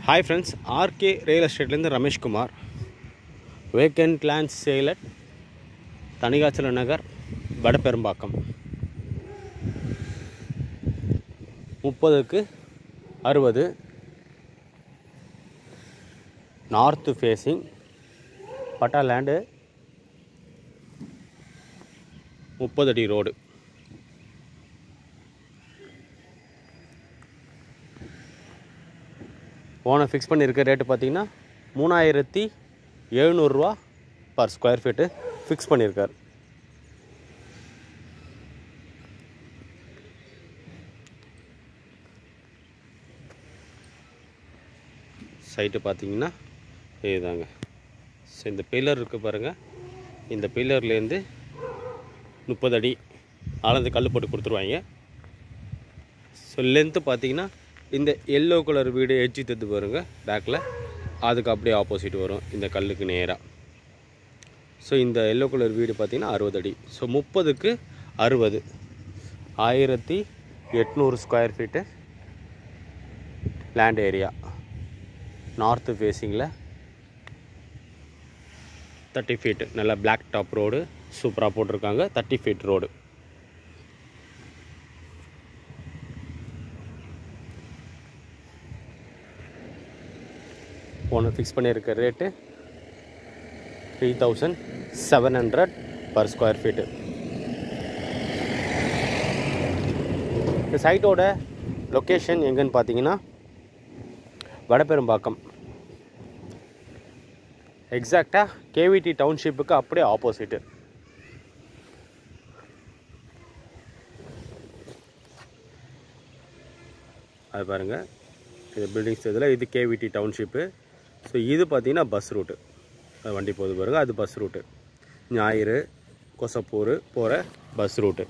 hi friends RK real எஸ்டேட்லேருந்து Rameshkumar vacant lands சேலட் தனிகாச்சல நகர் வடபெரும்பாக்கம் முப்பதுக்கு அறுபது நார்த்து ஃபேஸிங் பட்டா லேண்டு முப்பது அடி ரோடு ஓனர் ஃபிக்ஸ் பண்ணியிருக்க ரேட்டு பார்த்தீங்கன்னா மூணாயிரத்தி எழுநூறுரூவா பர் ஸ்கொயர் ஃபீட்டு ஃபிக்ஸ் பண்ணியிருக்கார் சைட்டு பார்த்தீங்கன்னா இதுதாங்க ஸோ இந்த பில்லர் இருக்குது பாருங்கள் இந்த பில்லர்லேருந்து முப்பது அடி அளந்து கல் போட்டு கொடுத்துருவாங்க ஸோ லென்த்து பார்த்தீங்கன்னா இந்த எல்லோ கலர் வீடு எட்ஜி தத்து பாருங்க பேக்கில் அதுக்கு அப்படியே ஆப்போசிட் வரும் இந்த கல்லுக்கு நேராக ஸோ இந்த எல்லோ கலர் வீடு பார்த்தீங்கன்னா அறுபது அடி ஸோ முப்பதுக்கு அறுபது ஆயிரத்தி எட்நூறு square feet land area north ஃபேஸிங்கில் தேர்ட்டி ஃபீட்டு நல்லா பிளாக் டாப் ரோடு சூப்பராக போட்டிருக்காங்க தேர்ட்டி ஃபீட் ரோடு ஒன்று ஃபிக்ஸ் பண்ணியிருக்க rate three thousand seven hundred per square feet இந்த சைட்டோட லொக்கேஷன் எங்கன்னு பார்த்தீங்கன்னா வடபெரும்பாக்கம் எக்ஸாக்டாக கேவிடி டவுன்ஷிப்புக்கு அப்படியே ஆப்போசிட்டு அது பாருங்கள் இது பில்டிங்ஸ் இதில் இது கேவிடி டவுன்ஷிப்பு ஸோ இது பார்த்தீங்கன்னா பஸ் ரூட்டு அது வண்டி போகுது பாருங்கள் அது பஸ் ரூட்டு ஞாயிறு கொசப்பூர் போகிற பஸ் ரூட்டு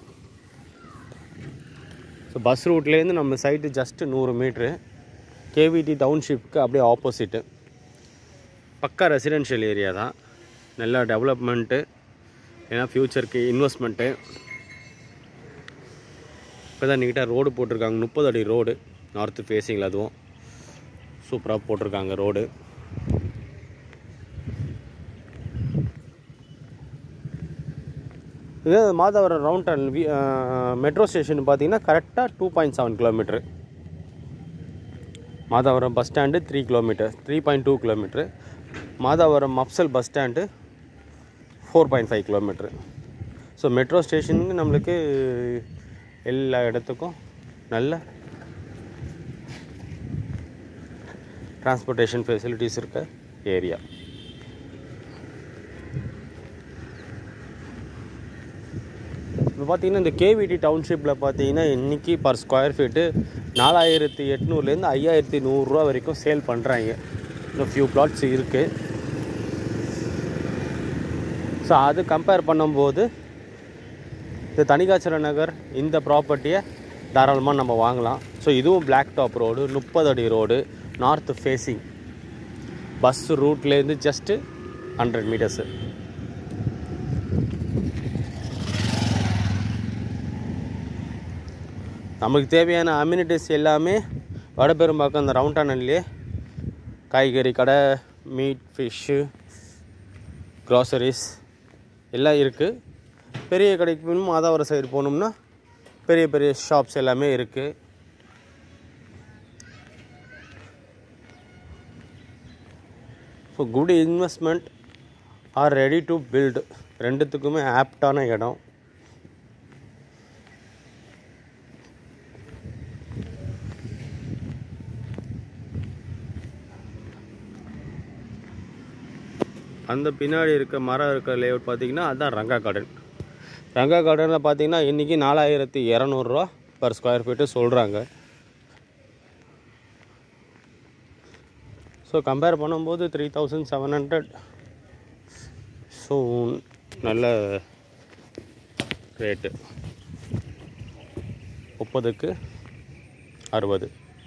ஸோ பஸ் ரூட்லேருந்து நம்ம சைட்டு ஜஸ்ட்டு நூறு மீட்ரு கேவிடி டவுன்ஷிப்க்கு அப்படியே ஆப்போசிட்டு பக்கா ரெசிடென்ஷியல் ஏரியா தான் நல்ல டெவலப்மெண்ட்டு ஏன்னா ஃப்யூச்சருக்கு இன்வெஸ்ட்மெண்ட்டு இப்போ தான் நீட்டாக ரோடு போட்டிருக்காங்க முப்பது அடி ரோடு நார்த்து ஃபேஸிங்கில் அதுவும் சூப்பராக போட்டிருக்காங்க ரோடு இது மாதவரம் ரவுண்ட் டர்ன் வி மெட்ரோ ஸ்டேஷன் பார்த்தீங்கன்னா கரெக்டாக two point seven kilometre Madhavaram bus stand three kilometre three point two kilometre Madhavaram mofussil bus stand four point five kilometre so metro ஸ்டேஷனுக்கு நம்மளுக்கு எல்லா இடத்துக்கும் நல்ல டிரான்ஸ்போர்ட்டேஷன் ஃபெசிலிட்டிஸ் இருக்க ஏரியா இப்போ பார்த்தீங்கன்னா இந்த கேவிடி டவுன்ஷிப்பில் பார்த்தீங்கன்னா இன்றைக்கி பர் ஸ்கொயர் ஃபீட்டு நாலாயிரத்தி எட்நூறுலேருந்து ஐயாயிரத்தி நூறுரூவா வரைக்கும் சேல் பண்ணுறாங்க இன்னும் ஃபியூ பிளாட்ஸ் இருக்குது ஸோ அது கம்பேர் பண்ணும்போது இந்த தனிகாச்சல நகர் இந்த ப்ராப்பர்ட்டியை தாராளமாக நம்ம வாங்கலாம் ஸோ இதுவும் பிளாக் டாப் ரோடு முப்பது அடி ரோடு நார்த் ஃபேஸிங் பஸ் ரூட்லேருந்து ஜஸ்ட்டு ஹண்ட்ரட் மீட்டர்ஸு நமக்கு தேவையான அம்யூனிட்டிஸ் எல்லாமே வடபெரும்பாக்கம் அந்த ரவுண்டானல்லையே காய்கறி கடை மீட் ஃபிஷ்ஷு க்ராசரிஸ் எல்லாம் இருக்குது பெரிய கடைக்கு போகணும் மாதாவரம் சைடு போகணும்னா பெரிய பெரிய ஷாப்ஸ் எல்லாமே இருக்குது so good investment are ready to build ரெண்டுத்துக்குமே ஆப்டான இடம் அந்த பின்னாடி இருக்க மரம் இருக்க லேஅவுட் பார்த்தீங்கன்னா அதுதான் ரங்கா கார்டன் ரங்கா கார்டனில் பார்த்தீங்கன்னா இன்றைக்கி நாலாயிரத்தி இரநூறுவா பர் ஸ்கொயர் ஃபீட்டு சொல்கிறாங்க ஸோ கம்பேர் பண்ணும்போது three thousand seven hundred so நல்ல ரேட்டு முப்பதுக்கு அறுபது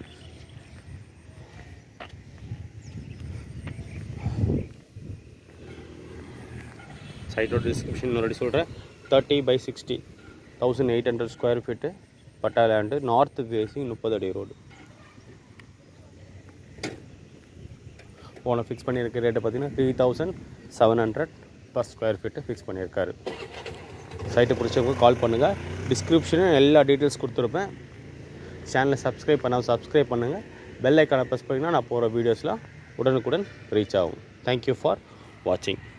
சைட்டோட டிஸ்கிரிப்ஷன் மறுபடி சொல்கிறேன் thirty by sixty thousand eight hundred square feet patta land north facing முப்பது அடி ரோடு ஓனர் ஃபிக்ஸ் பண்ணியிருக்க ரேட்டு பார்த்தீங்கன்னா three thousand seven hundred per square feet fix பண்ணியிருக்காரு சைட்டை பிடிச்சவங்க கால் பண்ணுங்கள் டிஸ்கிரிப்ஷனும் எல்லா டீட்டெயில்ஸ் கொடுத்துருப்பேன் சேனலை சப்ஸ்கிரைப் பண்ணாமல் சப்ஸ்கிரைப் பண்ணுங்கள் பெல் ஐக்கானை ப்ரெஸ் பண்ணிங்கன்னா நான் போகிற வீடியோஸ்லாம் உடனுக்குடன் ரீச் ஆகும் தேங்க்யூ ஃபார் வாட்சிங்